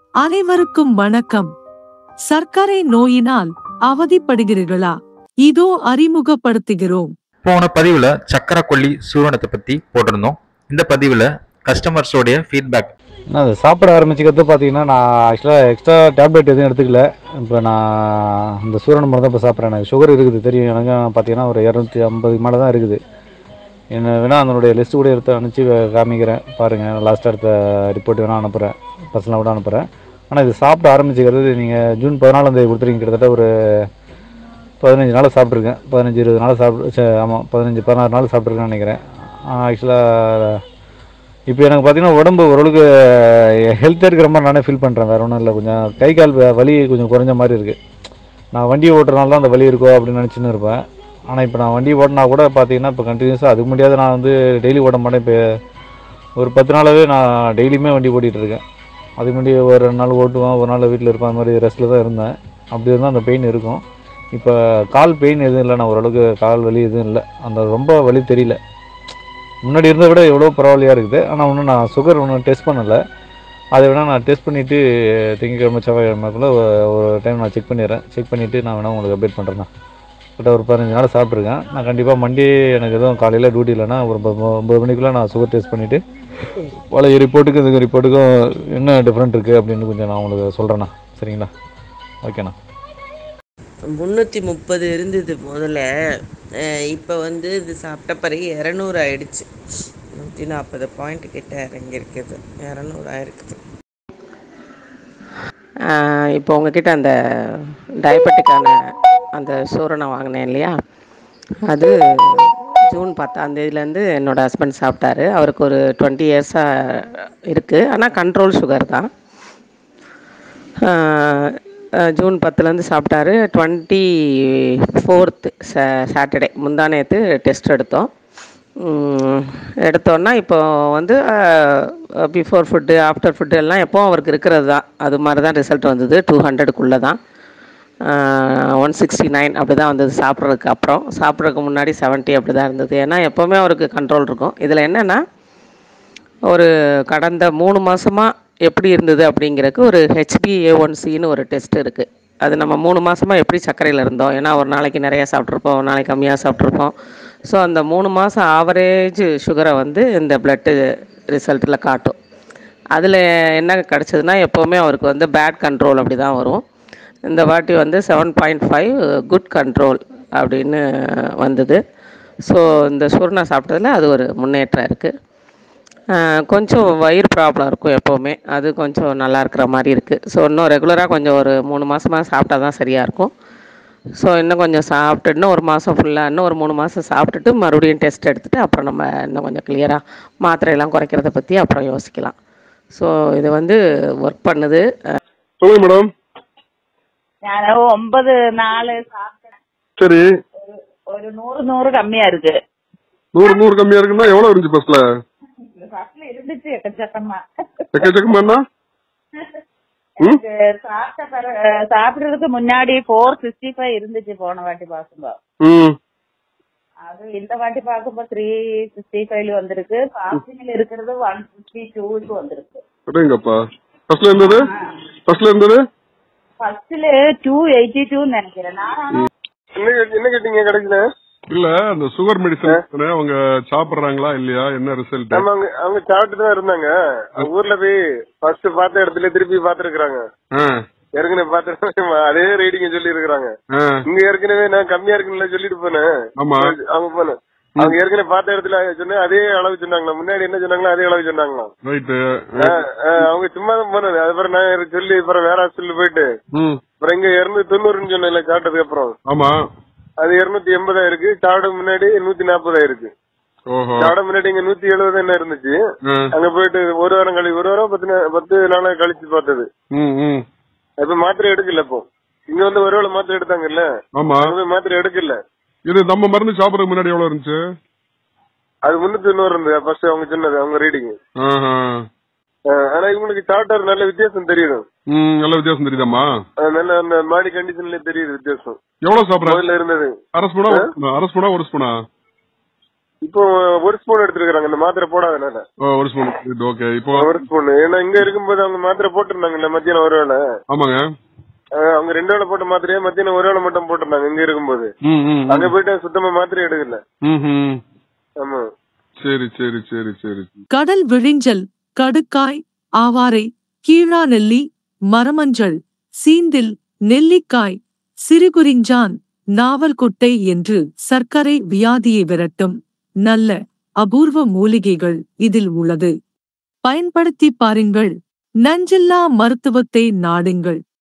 அனைவருக்கும் வணக்கம் சர்க்கரை நோயினால் அவதிப்படுகிறீர்களா இதோ அறிமுகப்படுத்துகிறோம் போன பதிவுல சக்கரை கொல்லி சூரணத்தை பத்தி போட்டிருந்தோம் இந்த பதிவுல கஸ்டமர்ஸோடைய ஃபீட்பேக் நான் அது சாப்பிட ஆரம்பிச்சுக்கிறது பார்த்தீங்கன்னா நான் ஆக்சுவலாக எக்ஸ்ட்ரா டேப்லெட் எதுவும் எடுத்துக்கல இப்போ நான் இந்த சூரண மருந்து தான் இப்போ சாப்பிட்றேன் எனக்கு சுகர் இருக்குது தெரியும் எனக்கு பார்த்தீங்கன்னா ஒரு இரநூத்தி ஐம்பது மேலே தான் இருக்குது என்ன வேணால் அதனுடைய லிஸ்ட்டு கூட எடுத்து அனுப்பிச்சு காமிக்கிறேன் பாருங்கள் லாஸ்ட்டாக எடுத்த ரிப்போர்ட் வேணால் அனுப்புகிறேன் பர்சனலாக கூட அனுப்புகிறேன் ஆனால் இது சாப்பிட ஆரம்பிச்சுக்கிறது நீங்கள் ஜூன் பதினாலாம் தேதி கொடுத்துருக்கீங்க கிட்டத்தட்ட ஒரு பதினஞ்சு நாள் சாப்பிட்ருக்கேன் பதினஞ்சு இருபது நாள் சாப்பிட்டு ஆமாம் பதினஞ்சு பதினாறு நாள் சாப்பிட்ருக்கேன்னு நினைக்கிறேன் ஆக்சுவலாக இப்போ எனக்கு பார்த்தீங்கன்னா உடம்பு ஓரளவுக்கு ஹெல்த்தாக இருக்கிற மாதிரி நானே ஃபீல் பண்ணுறேன் வேறு ஒன்றும் இல்லை கொஞ்சம் கை கால் வ- வலி கொஞ்சம் குறைஞ்ச மாதிரி இருக்குது நான் வண்டி ஓட்டுறதுனால தான் அந்த வலி இருக்கோ அப்படின்னு நினச்சின்னு இருப்பேன் ஆனால் இப்போ நான் வண்டி ஓட்டினா கூட பார்த்தீங்கன்னா இப்போ கண்டினியூஸாக அதுக்கு முடியாது நான் வந்து டெய்லி ஓட மாட்டேன் இப்போ ஒரு பத்து நாளாகவே நான் டெய்லியுமே வண்டி ஓட்டிகிட்டு இருக்கேன் அதுக்கு முன்னாடி ஒரு ரெண்டு நாள் ஓட்டுவேன் ஒரு நாள் வீட்டில் இருப்பேன் அந்த மாதிரி ரெஸ்ட்டில் தான் இருந்தேன் அப்படி இருந்தால் அந்த பெயின் இருக்கும் இப்போ கால் பெயின் எதுவும் இல்லை நான் ஓரளவுக்கு கால் வலி எதுவும் இல்லை அந்த ரொம்ப வலி தெரியல முன்னாடி இருந்ததை விட எவ்வளோ பரவாயில்லையா இருக்குது ஆனால் இன்னும் நான் சுகர் ஒன்றும் டெஸ்ட் பண்ணலை அதை வேணால் நான் டெஸ்ட் பண்ணிவிட்டு திங்கக்கிழமை செவ்வாய்க்கிழமைக்குள்ள ஒரு- ஒரு டைம் நான் செக் பண்ணிடுறேன் செக் பண்ணிவிட்டு நான் வேணால் உங்களுக்கு அப்டேட் பண்ணுறேன் கிட்ட ஒரு பதினஞ்சு நாள் சாப்பிட்ருக்கேன் நான் கண்டிப்பாக மண்டே எனக்கு எதுவும் காலையில் டியூட்டி இல்லைன்னா ஒரு ஒன்பது ஒன்பது மணிக்குள்ளே நான் சுகர் டெஸ்ட் பண்ணிவிட்டு பழைய ரிப்போர்ட்டுக்கும் இதுக்கு ரிப்போர்ட்டுக்கும் என்ன டிஃப்ரெண்ட் இருக்குது அப்படின்னு கொஞ்சம் நான் உங்களுக்கு சொல்கிறேண்ணா சரிங்களா ஓகேண்ணா முந்நூற்றி முப்பது இருந்தது முதல்ல இப்போ வந்து இது சாப்பிட்ட பிறகு இரநூறு ஆயிடுச்சு நூற்றி நாற்பது பாயிண்ட் கிட்ட இறங்கியிருக்குது இரநூறு ஆயிருக்குது இப்போ உங்ககிட்ட அந்த டயபெட்டிக்கான அந்த சூரணம் வாங்கினேன் இல்லையா அது ஜூன் பத்தாம் தேதியிலேருந்து என்னோடய ஹஸ்பண்ட் சாப்பிட்டாரு அவருக்கு ஒரு டுவெண்ட்டி இயர்ஸாக இருக்குது ஆனால் கண்ட்ரோல் சுகர் தான் ஆஹ் அஹ் ஜூன் பத்துலேருந்து சாப்பிட்டாரு டுவெண்ட்டி ஃபோர்த்து ச சாட்டர்டே முந்தா நேற்று டெஸ்ட் எடுத்தோம் உம், எடுத்தோன்னா இப்போ வந்து பிஃபோர் ஃபுட்டு ஆஃப்டர் ஃபுட்டு எல்லாம் எப்போவும் அவருக்கு இருக்கிறது தான் அது மாதிரி தான் ரிசல்ட் வந்தது டூ ஹண்ட்ரடுக்குள்ளே தான் ஒன் சிக்ஸ்டி நைன் அப்படி தான் வந்தது சாப்பிட்றதுக்கு அப்புறம் சாப்பிட்றதுக்கு முன்னாடி 70 அப்படி தான் இருந்தது ஏன்னா எப்போவுமே அவருக்கு கண்ட்ரோல் இருக்கும் இதில் என்னென்னா ஒரு கடந்த மூணு மாசமாக எப்படி இருந்தது அப்படிங்கிறதுக்கு ஒரு ஹெச்பிஏ ஒன் சின்னு ஒரு டெஸ்ட் இருக்குது அது நம்ம மூணு மாசமாக எப்படி சர்க்கரையில் இருந்தோம் ஏன்னா ஒரு நாளைக்கு நிறையா சாப்பிட்ருப்போம் ஒரு நாளைக்கு கம்மியாக சாப்பிட்ருப்போம் ஸோ அந்த மூணு மாதம் ஆவரேஜ் சுகரை வந்து இந்த பிளட்டு ரிசல்ட்டில் காட்டும் அதில் என்ன கிடச்சதுன்னா எப்போவுமே அவருக்கு வந்து பேட் கண்ட்ரோல் அப்படி தான் வரும் இந்த வாட்டி வந்து seven point five good control அப்படின்னு வந்தது ஸோ இந்த சுருணை சாப்பிட்டதுல அது ஒரு முன்னேற்றம் இருக்குது கொஞ்சம் வயிறு ப்ராப்ளம் இருக்கும் எப்போவுமே அது கொஞ்சம் நல்லா இருக்கிற மாதிரி இருக்குது ஸோ இன்னும் ரெகுலராக கொஞ்சம் ஒரு மூணு மாதமாக சாப்பிட்டா தான் சரியாக இருக்கும் ஸோ இன்னும் கொஞ்சம் சாப்பிட்டு இன்னும் ஒரு மாதம் ஃபுல்லாக இன்னும் ஒரு மூணு மாதம் சாப்பிட்டுட்டு மறுபடியும் டெஸ்ட் எடுத்துகிட்டு அப்புறம் நம்ம இன்னும் கொஞ்சம் கிளியராக மாத்திரையெல்லாம் குறைக்கிறத பற்றி அப்புறம் யோசிக்கலாம் ஸோ இது வந்து ஒர்க் பண்ணுது சொல்லுங்க மேடம் ഞാൻ ഒമ്പത് നാല് സാப்பிட்டேன். சரி ஒரு நூறு நூறு கம்மியா இருக்கு நூறு நூறு கம்மியா இருக்குன்னா எவ்வளவு இருந்துச்சு பஸ்ல ஃபர்ஸ்ட்ல இருந்துச்சு எக்கச்சக்கமா எக்கச்சக்கமாண்ணா எனக்கு சாப்பிட்ட பிறகு சாப்பிடுறதுக்கு முன்னாடி ஃபோர் சிக்ஸ்டி ஃபைவ் இருந்துச்சு போன வாட்டி பார்க்கும்போது ம் அது இந்த வாட்டி பார்க்கும்போது த்ரீ சிக்ஸ்டி ஃபைவ்ல வந்திருக்கு ஃபாஸ்டிங்ல இருக்கிறது ஒன் சிக்ஸ்டி டூக்கு வந்திருக்கு அடேங்கப்பா ஃபர்ஸ்ட்ல இருந்தது ஃபர்ஸ்ட்ல இருந்தது ஃபர்ஸ்ட்ல டூ எயிட்டி டூன்னு நினைக்கிறேன் நான் ஆனா என்ன என்ன கேட்டீங்க கிடைக்கல இல்ல அந்த சுகர் மெடிசன் அவங்க சாப்பிடுறாங்களா இல்லையா என்ன ரிசல்ட் ஆமா அவங்க அவங்க சாப்பிட்டு தான் இருந்தாங்க ஊர்ல போய் ஃபர்ஸ்ட் பார்த்த இடத்துல திருப்பி பாத்துருக்காங்க ஏற்கனவே பார்த்து அதே ரீடிங் சொல்லி இருக்கிறாங்க இங்க ஏற்கனவே நான் கம்மியா இருக்குன்னு சொல்லிட்டு போனேன் ஆமா. அவங்க போனேன் அவங்க ஏற்கனவே பார்த்த இடத்துல சொன்னேன் அதே அளவு சொன்னாங்களா முன்னாடி என்ன சொன்னாங்களோ அதே அளவு சொன்னாங்களா ரைட்டு ஆஹ், ஆஹ், அவங்க சும்மா தான் போனது அதுக்கப்புறம் நான் சொல்லி அப்புறம் வேற ஹாஸ்பிட்டல் போயிட்டு ம் அப்புறம் இங்க இருநூத்தி தொண்ணூறுன்னு சொன்னேன்ல சாப்பிட்டதுக்கு அப்புறம் ஆமா அது இருநூத்தி எண்பதா இருக்கு சாப்பிட முன்னாடி நூத்தி நாற்பதா இருக்கு ஓஹோ சாப்பிட முன்னாடி இங்க நூத்தி எழுபது என்ன இருந்துச்சு ஆ. அங்க போயிட்டு ஒரு வாரம் கழிச்சு ஒரு வாரம் பத்து நா- பத்து நாளா கழிச்சு பார்த்தது ம் ம் இப்ப மாத்திரை எடுக்கல இப்போ இங்க வந்து ஒரு வேளை மாத்திரை எடுத்தாங்கல்ல ஆமா அங்க போய் மாத்திரை எடுக்கல இது நம்ம மருந்து சாப்பிடறதுக்கு முன்னாடி எவ்வளவு இருந்துச்சு அது முன்னூத்தி தொண்ணூறு இருந்தது ஃபர்ஸ்ட் அவங்க சொன்னது அவங்க ரீடிங் ஆஹா. ஆனா இவங்களுக்கு சாப்பிட்டாரு நல்ல வித்தியாசம் தெரியுது ம் நல்ல வித்தியாசம் தெரியுதாம்மா அது நல்ல அந்த மாடி கண்டிஷன்ல தெரியுது வித்தியாசம் எவ்வளவு சாப்பிடுறாங்க முதல்ல இருந்தது அரை ஸ்பூனா ஒரு ஸ்பூனா? அரை ஸ்பூனா ஒரு ஸ்பூனா இப்போ ஒரு ஸ்பூன் எடுத்துருக்காங்க இந்த மாத்திரை போடாதனால ஓ, ஒரு ஸ்பூன் ஓகே இப்போ ஒரு ஸ்பூன் ஏன்னா இங்க இருக்கும்போது அவங்க மாத்திரை போட்டிருந்தாங்கல்ல மத்தியானம் ஒரு வேளை ஆமாங்க அஹ் அவங்க ரெண்டு வேளை போட்ட மாத்திரையே மத்தியானம் ஒரு வேளை மட்டும் போட்டிருந்தாங்க இங்க இருக்கும்போது ம் ம் அங்க போயிட்டு சுத்தமா மாத்திரை எடுக்கல ம் ம் ஆமா சரி சரி சரி சரி கடல் விழிஞ்சல் கடுக்காய் ஆவாரை கீழா நெல்லி மரமஞ்சள் சீந்தில் நெல்லிக்காய் சிறுகுறிஞ்சான் நாவல்குட்டை என்று சர்க்கரை வியாதியை விரட்டும் நல்ல அபூர்வ மூலிகைகள் இதில் உள்ளது பயன்படுத்தி பாருங்கள் நஞ்சில்லா மருத்துவத்தை நாடுங்கள்